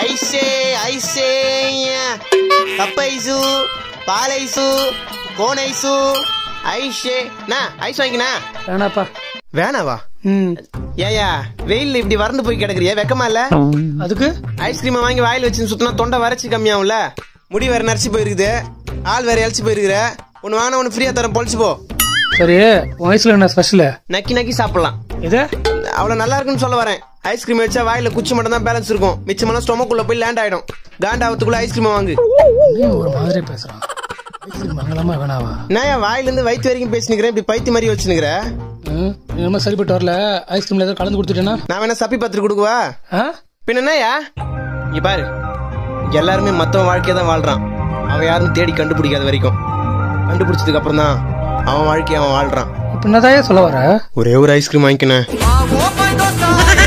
ஐஸே ஐஸே cup ice பால் ice cone ice ஐஷே நா ஐஸ் வாங்கினா வேணாப்பா வேணாவா ம் ஏயா வெயில்ல இப்படி வறண்டு போய் கிடக்குறியா வெக்கமா இல்ல அதுக்கு ஐஸ்கிரீமை வாங்கி வாயில் வச்சு சுத்தினா தொண்டை வறட்சி கம்மியாகும்ல முடி வேற நரைச்சு போயிருக்குது ஆள் வேற இழைச்சு போயிருக்குற ஒன்னு வாங்கினா ஒன்னு ஃப்ரீயா தரேன் பொழிச்சு போ சரி உன் வயசுல என்ன ஸ்பெஷல் நக்கி நக்கி சாப்பிடலாம் இது அவ்வளவு நல்லா இருக்குன்னு சொல்ல வரேன் ஐஸ்கிரீம் வச்சா வாயில குச்சி மட்டும் தான் பேலன்ஸ் இருக்கும் மிச்சமெல்லாம் ஸ்டொமக்குள்ள போய் லேண்ட் ஆயிடும் காண்டாவத்துக்குள்ள ஐஸ்கிரீம் வாங்கு நீ ஒரு மாதிரி பேசுறான் ஐஸ்கிரீம் வாங்கலாமா வேணாவா நான் என் வாயில இருந்து வயிற்று வரைக்கும் பேசினுக்கிறேன் இப்படி பைத்தி மாதிரி வச்சுனுக்கிற ம், நீ ரொம்ப சரிப்பட்டு வரல ஐஸ்கிரீம்ல ஏதோ கலந்து கொடுத்துட்டேன்னா நான் வேணா சப்பி பத்திரி கொடுக்குவா ஆ? பின்ன என்னய்யா இங்க பாரு இங்க எல்லாருமே மத்தவன் வாழ்க்கையை தான் வாழ்றான் அவன் யாரும் தேடி கண்டுபிடிக்காத வரைக்கும் கண்டுபிடிச்சதுக்கு அப்புறம் தான் அவன் வாழ்க்கையை அவன் வாழ்றான் இப்ப என்னதான் சொல்ல வர ஒரே ஒரு ஐஸ்கிரீம் வாங்கிக்கினேன்